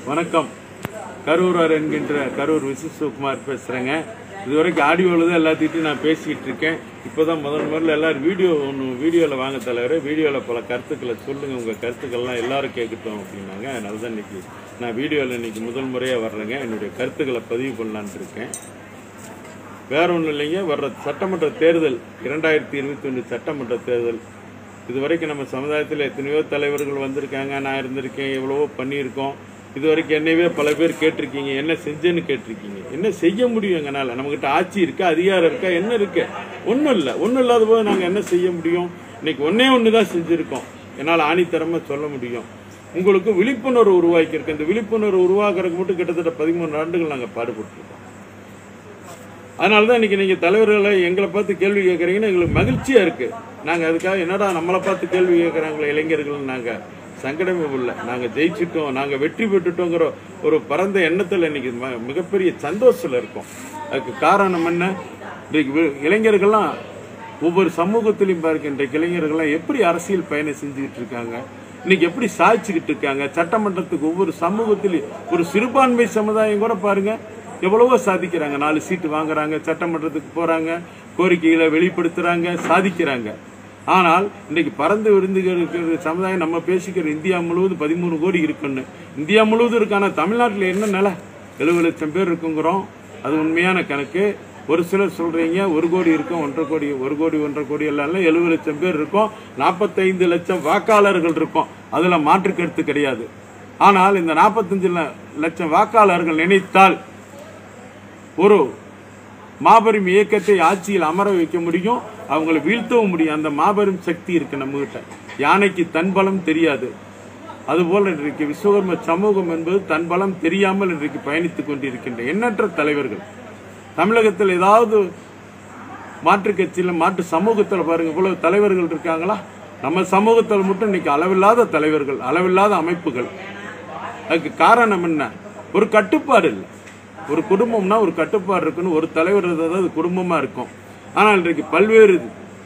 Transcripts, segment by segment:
வணக்கம் கரூரர் என்கின்ற கரூர் விசிஷ்வகுமார் பேசுகிறேங்க இதுவரைக்கும் ஆடியோவில் தான் எல்லாத்திட்டையும் நான் பேசிக்கிட்டு இருக்கேன் இப்போ தான் முதல் முதல்ல எல்லாரும் வீடியோ ஒன்று வீடியோவில் வாங்க தலைவர் வீடியோவில் பல கருத்துக்களை சொல்லுங்கள் உங்கள் கருத்துக்கள்லாம் எல்லாரும் கேட்கட்டும் அப்படின்னாங்க அதனால தான் இன்னைக்கு நான் வீடியோவில் இன்னைக்கு முதல் முறையாக வர்றேங்க என்னுடைய கருத்துக்களை பதிவு பண்ணலான்ட்டு இருக்கேன் வேற ஒன்றும் இல்லைங்க வர்ற சட்டமன்ற தேர்தல் இரண்டாயிரத்தி இருபத்தி ஒன்று சட்டமன்ற தேர்தல் இது வரைக்கும் நம்ம சமுதாயத்தில் எத்தனையோ தலைவர்கள் வந்திருக்காங்க நான் இருந்திருக்கேன் எவ்வளவோ பண்ணியிருக்கோம் இது வரைக்கும் என்னையவே பல பேர் கேட்டிருக்கீங்க என்ன செஞ்சேன்னு கேட்டிருக்கீங்க என்ன செய்ய முடியும் எங்களால் நம்மகிட்ட ஆட்சி இருக்கா அதிகாரம் இருக்கா என்ன இருக்கு ஒன்றும் இல்லை ஒன்றும் இல்லாத போது நாங்கள் என்ன செய்ய முடியும் இன்னைக்கு ஒன்னே ஒன்று தான் செஞ்சுருக்கோம் என்னால் ஆணித்தரமாக சொல்ல முடியும் உங்களுக்கு விழிப்புணர்வு உருவாக்கியிருக்கோம் இந்த விழிப்புணர்வு உருவாக்குறதுக்கு மட்டும் கிட்டத்தட்ட பதிமூணு ஆண்டுகள் நாங்கள் பாடுபட்டுருக்கோம் அதனால தான் இன்னைக்கு நீங்க தலைவர்களை எங்களை பார்த்து கேள்வி கேட்குறீங்கன்னு எங்களுக்கு மகிழ்ச்சியா இருக்கு நாங்க அதுக்காக என்னடா நம்மளை பார்த்து கேள்வி கேட்குறாங்களே இளைஞர்கள் நாங்க சங்கடமே இல்லை நாங்க ஜெயிச்சிட்டோம் நாங்க வெற்றி பெற்றுட்டோங்கிற ஒரு பரந்த எண்ணத்துல இன்னைக்கு ம- மிகப்பெரிய சந்தோஷத்துல இருக்கோம் அதுக்கு காரணம் என்ன இன்றைக்கு வி- இளைஞர்கள்லாம் ஒவ்வொரு சமூகத்திலையும் பாருங்க இன்றைக்கு இளைஞர்கள்லாம் எப்படி அரசியல் பயணம் செஞ்சுக்கிட்டு இருக்காங்க இன்னைக்கு எப்படி சாதிச்சுக்கிட்டு இருக்காங்க சட்டமன்றத்துக்கு ஒவ்வொரு சமூகத்திலையும் ஒரு சிறுபான்மை சமுதாயம் கூட பாருங்க எவ்வளவோ சாதிக்கிறாங்க நாலு சீட்டு வாங்குறாங்க சட்டமன்றத்துக்கு போறாங்க கோரிக்கைகளை வெளிப்படுத்துறாங்க சாதிக்கிறாங்க ஆனால் இன்னைக்கு பறந்து விருந்துகள் இருக்கிற சமுதாயம் நம்ம பேசிக்கிற இந்தியா முழுவதும் பதிமூணு கோடி இருக்குன்னு இந்தியா முழுவதும் இருக்கான தமிழ்நாட்டில் என்ன நிலை எழுபது லட்சம் பேர் இருக்குங்கிறோம் அது உண்மையான கணக்கு ஒரு சிலர் சொல்றீங்க ஒரு கோடி இருக்கும் ஒன்றரை கோடி ஒரு கோடி ஒன்றரை கோடி எல்லாம் இல்லை எழுபது லட்சம் பேர் இருக்கும் நாற்பத்தைந்து லட்சம் வாக்காளர்கள் இருக்கும் அதுல மாற்று கருத்து கிடையாது ஆனால் இந்த நாற்பத்தஞ்சு லட்சம் வாக்காளர்கள் நினைத்தால் ஒரு மாபெரும் இயக்கத்தை ஆட்சியில் அமர வைக்க முடியும் அவங்களை வீழ்த்தவும் முடியும் அந்த மாபெரும் சக்தி இருக்கு நம்ம கிட்ட யானைக்கு தன் பலம் தெரியாது அதுபோல் இன்றைக்கு விஸ்வகர்ம சமூகம் என்பது தன் பலம் தெரியாமல் இன்றைக்கு பயணித்துக் கொண்டிருக்கின்ற எண்ணற்ற தலைவர்கள் தமிழகத்தில் ஏதாவது மாற்று கட்சியில் மாற்று சமூகத்தில் பாருங்க இவ்வளவு தலைவர்கள் இருக்காங்களா நம்ம சமூகத்தில் மட்டும் இன்னைக்கு அளவில்லாத தலைவர்கள் அளவில்லாத அமைப்புகள் அதுக்கு காரணம் என்ன ஒரு கட்டுப்பாடு இல்லை ஒரு குடும்பம்னா ஒரு கட்டுப்பாடு இருக்குன்னு ஒரு தலைவர் இருந்தால் அது குடும்பமா இருக்கும் ஆனால் இன்றைக்கு பல்வேறு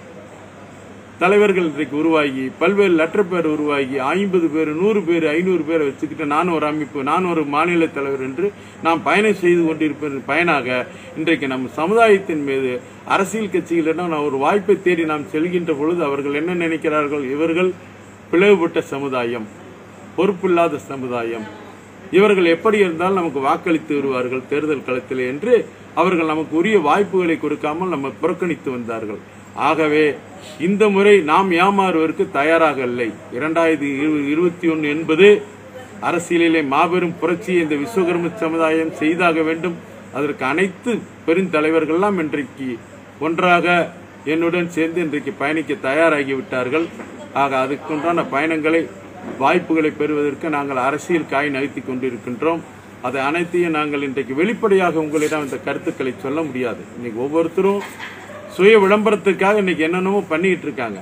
தலைவர்கள் இன்றைக்கு உருவாகி பல்வேறு லெட்டர் பேர் உருவாகி ஐம்பது பேர் நூறு பேர் ஐநூறு பேரை வச்சுக்கிட்டு நான் ஒரு அமைப்பு நான் ஒரு மாநில தலைவர் என்று நாம் பயணம் செய்து கொண்டிருப்பதன் பயனாக இன்றைக்கு நம் சமுதாயத்தின் மீது அரசியல் கட்சிகளிடம் நான் ஒரு வாய்ப்பை தேடி நாம் செல்கின்ற பொழுது அவர்கள் என்ன நினைக்கிறார்கள் இவர்கள் பிளவுபட்ட சமுதாயம் பொறுப்பில்லாத சமுதாயம் இவர்கள் எப்படி இருந்தாலும் நமக்கு வாக்களித்து வருவார்கள் தேர்தல் களத்தில் என்று அவர்கள் நமக்கு உரிய வாய்ப்புகளை கொடுக்காமல் நம்ம புறக்கணித்து வந்தார்கள் ஆகவே இந்த முறை நாம் ஏமாறுவதற்கு தயாராக இல்லை இரண்டாயிரத்தி இருபத்தி ஒன்று என்பது அரசியலிலே மாபெரும் புரட்சியை இந்த விஸ்வகர்ம சமுதாயம் செய்தாக வேண்டும் அதற்கு அனைத்து பெருந்தலைவர்கள்லாம் இன்றைக்கு ஒன்றாக என்னுடன் சேர்ந்து இன்றைக்கு பயணிக்க தயாராகி விட்டார்கள் ஆக அதுக்குண்டான பயணங்களை வாய்ப்புகளை பெறுவதற்கு நாங்கள் அரசியல் காய் நகர்த்தி கொண்டிருக்கின்றோம் அதை அனைத்தையும் நாங்கள் இன்றைக்கு வெளிப்படையாக உங்களிடம் இந்த கருத்துக்களை சொல்ல முடியாது இன்னைக்கு ஒவ்வொருத்தரும் சுய விளம்பரத்துக்காக இன்னைக்கு என்னென்னமோ பண்ணிட்டு இருக்காங்க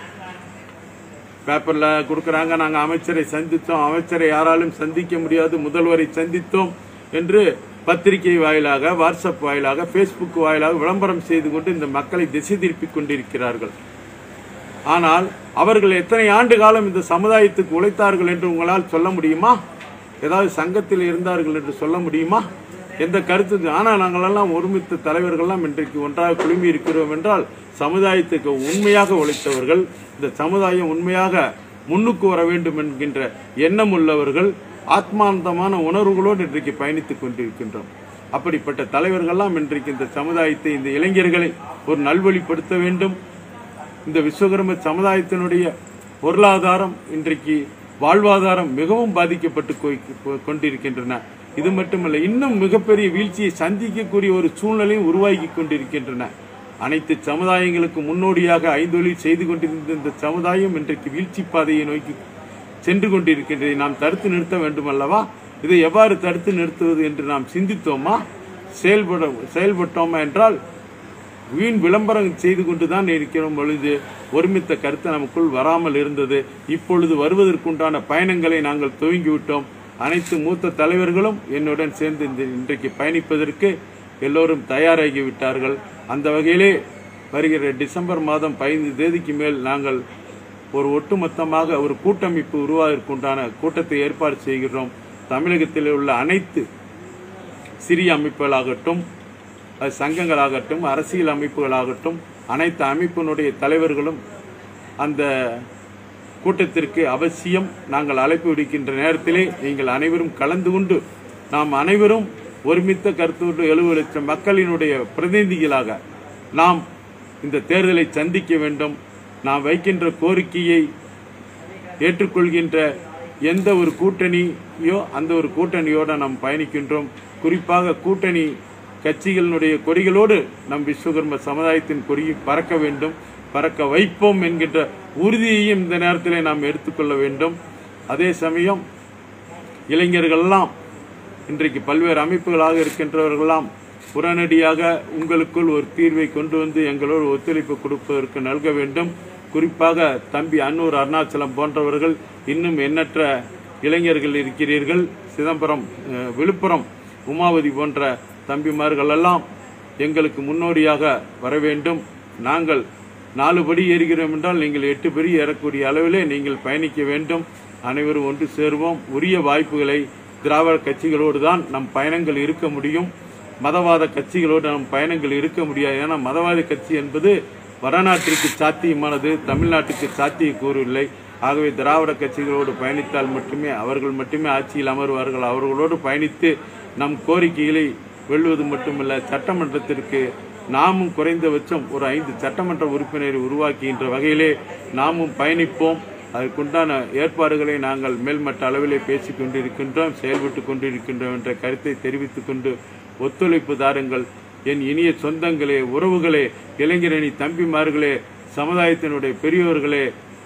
பேப்பர்ல கொடுக்கறாங்க நாங்க அமைச்சரை சந்தித்தோம் அமைச்சரை யாராலும் சந்திக்க முடியாது முதல்வரை சந்தித்தோம் என்று பத்திரிகை வாயிலாக வாட்ஸ்அப் வாயிலாக ஃபேஸ்புக் வாயிலாக விளம்பரம் செய்து கொண்டு இந்த மக்களை திசை திருப்பிக் கொண்டிருக்கிறார்கள் ஆனால் அவர்கள் எத்தனை ஆண்டு காலம் இந்த சமுதாயத்துக்கு உழைத்தார்கள் என்று உங்களால் சொல்ல முடியுமா ஏதாவது சங்கத்தில் இருந்தார்கள் என்று சொல்ல முடியுமா எந்த கருத்து ஆனால் நாங்களெல்லாம் ஒருமித்த தலைவர்கள்லாம் இன்றைக்கு ஒன்றாக குழுமி இருக்கிறோம் என்றால் சமுதாயத்துக்கு உண்மையாக உழைத்தவர்கள் இந்த சமுதாயம் உண்மையாக முன்னுக்கு வர வேண்டும் என்கின்ற எண்ணம் உள்ளவர்கள் ஆத்மார்த்தமான உணர்வுகளோடு இன்றைக்கு பயணித்துக் கொண்டிருக்கின்றோம் அப்படிப்பட்ட தலைவர்கள்லாம் இன்றைக்கு இந்த சமுதாயத்தை இந்த இளைஞர்களை ஒரு நல்வழிப்படுத்த வேண்டும் இந்த விஸ்வகர்ம சமுதாயத்தினுடைய பொருளாதாரம் இன்றைக்கு வாழ்வாதாரம் மிகவும் பாதிக்கப்பட்டு கொய்- கொண்டிருக்கின்றன இது மட்டுமல்ல இன்னும் மிகப்பெரிய வீழ்ச்சியை சந்திக்கக்கூடிய ஒரு சூழ்நிலையும் உருவாகி கொண்டிருக்கின்றன அனைத்து சமுதாயங்களுக்கு முன்னோடியாக ஐந்தொழில் செய்து கொண்டிருந்த இந்த சமுதாயம் இன்றைக்கு வீழ்ச்சி பாதையை நோக்கி சென்று கொண்டிருக்கின்றதை நாம் தடுத்து நிறுத்த வேண்டும் அல்லவா இதை எவ்வாறு தடுத்து நிறுத்துவது என்று நாம் சிந்தித்தோமா செயல்பட செயல்பட்டோமா என்றால் வீண் விளம்பரம் செய்து கொண்டுதான் இருக்கிறோம் பொழுது ஒருமித்த கருத்து நமக்குள் வராமல் இருந்தது இப்பொழுது வருவதற்குண்டான பயணங்களை நாங்கள் துவங்கிவிட்டோம் அனைத்து மூத்த தலைவர்களும் என்னுடன் சேர்ந்து இந்த இன்றைக்கு பயணிப்பதற்கு எல்லோரும் தயாராகி விட்டார்கள் அந்த வகையிலே வருகிற டிசம்பர் மாதம் பதினைந்து தேதிக்கு மேல் நாங்கள் ஒரு ஒட்டுமொத்தமாக ஒரு கூட்டமைப்பு உருவாவதற்குண்டான கூட்டத்தை ஏற்பாடு செய்கிறோம் தமிழகத்தில் உள்ள அனைத்து சிறிய அமைப்புகளாகட்டும் அது சங்கங்களாகட்டும் அரசியல் அமைப்புகளாகட்டும் அனைத்து அமைப்பினுடைய தலைவர்களும் அந்த கூட்டத்திற்கு அவசியம் நாங்கள் அழைப்பு விடுக்கின்ற நேரத்திலே நீங்கள் அனைவரும் கலந்து கொண்டு நாம் அனைவரும் ஒருமித்த கருத்தோடு எழுபது லட்சம் மக்களினுடைய பிரதிநிதிகளாக நாம் இந்த தேர்தலை சந்திக்க வேண்டும் நாம் வைக்கின்ற கோரிக்கையை ஏற்றுக்கொள்கின்ற எந்த ஒரு கூட்டணியோ அந்த ஒரு கூட்டணியோட நாம் பயணிக்கின்றோம் குறிப்பாக கூட்டணி கட்சிகளினுடைய கொடிகளோடு நம் விஸ்வகர்ம சமுதாயத்தின் கொடியை பறக்க வேண்டும் பறக்க வைப்போம் என்கின்ற உறுதியையும் இந்த நேரத்திலே நாம் எடுத்துக்கொள்ள வேண்டும் அதே சமயம் இளைஞர்கள்லாம் இன்றைக்கு பல்வேறு அமைப்புகளாக இருக்கின்றவர்களெல்லாம் உடனடியாக உங்களுக்குள் ஒரு தீர்வை கொண்டு வந்து எங்களோடு ஒத்துழைப்பு கொடுப்பதற்கு நல்க வேண்டும் குறிப்பாக தம்பி அன்னூர் அருணாச்சலம் போன்றவர்கள் இன்னும் எண்ணற்ற இளைஞர்கள் இருக்கிறீர்கள் சிதம்பரம் அஹ், விழுப்புரம் உமாவதி போன்ற தம்பிமார்கள் எல்லாம் எங்களுக்கு முன்னோடியாக வர வேண்டும் நாங்கள் நாலு படி ஏறுகிறோம் என்றால் நீங்கள் எட்டு படி ஏறக்கூடிய அளவிலே நீங்கள் பயணிக்க வேண்டும் அனைவரும் ஒன்று சேருவோம் உரிய வாய்ப்புகளை திராவிட கட்சிகளோடு தான் நம் பயணங்கள் இருக்க முடியும் மதவாத கட்சிகளோடு நம் பயணங்கள் இருக்க முடியாது ஏன்னா மதவாத கட்சி என்பது வடநாட்டிற்கு சாத்தியமானது தமிழ்நாட்டுக்கு சாத்தியக்கூறு இல்லை ஆகவே திராவிட கட்சிகளோடு பயணித்தால் மட்டுமே அவர்கள் மட்டுமே ஆட்சியில் அமர்வார்கள் அவர்களோடு பயணித்து நம் கோரிக்கைகளை வெல்வது மட்டுமல்ல சட்டமன்றத்திற்கு நாமும் குறைந்தபட்சம் ஒரு ஐந்து சட்டமன்ற உறுப்பினரை உருவாக்குகின்ற வகையிலே நாமும் பயணிப்போம் அதற்குண்டான ஏற்பாடுகளை நாங்கள் மேல்மட்ட அளவிலே பேசிக் கொண்டிருக்கின்றோம் செயல்பட்டு கொண்டிருக்கின்றோம் என்ற கருத்தை தெரிவித்துக் கொண்டு ஒத்துழைப்பு தாருங்கள் என் இனிய சொந்தங்களே உறவுகளே இளைஞரணி தம்பிமார்களே சமுதாயத்தினுடைய பெரியோர்களே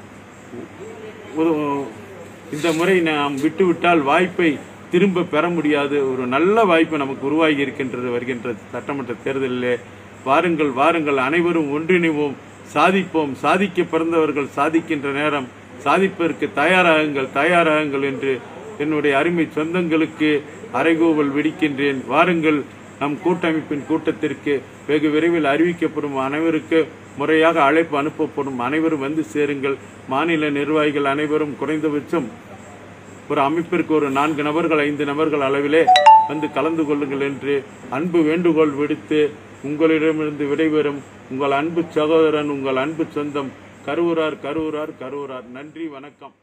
ஒரு- இந்த முறை நாம் விட்டுவிட்டால் வாய்ப்பை திரும்ப பெற முடியாது ஒரு நல்ல வாய்ப்பு நமக்கு உருவாகி இருக்கின்றது வருகின்ற சட்டமன்ற தேர்தலிலே வாருங்கள் வாருங்கள் அனைவரும் ஒன்றிணைவோம் சாதிப்போம் சாதிக்க பிறந்தவர்கள் சாதிக்கின்ற நேரம் சாதிப்பதற்கு தயாராகுங்கள் தயாராகுங்கள் என்று என்னுடைய அருமை சொந்தங்களுக்கு அறைகூவல் விடுக்கின்றேன் வாருங்கள் நம் கூட்டமைப்பின் கூட்டத்திற்கு வெகு விரைவில் அறிவிக்கப்படும் அனைவருக்கு முறையாக அழைப்பு அனுப்பப்படும் அனைவரும் வந்து சேருங்கள் மாநில நிர்வாகிகள் அனைவரும் குறைந்தபட்சம் ஒரு அமைப்பிற்கு ஒரு நான்கு நபர்கள் ஐந்து நபர்கள் அளவிலே வந்து கலந்து கொள்ளுங்கள் என்று அன்பு வேண்டுகோள் விடுத்து உங்களிடமிருந்து விடைபெறும் உங்கள் அன்பு சகோதரன் உங்கள் அன்பு சொந்தம் கருவூரார் கருவூரார் கருவூரார் நன்றி வணக்கம்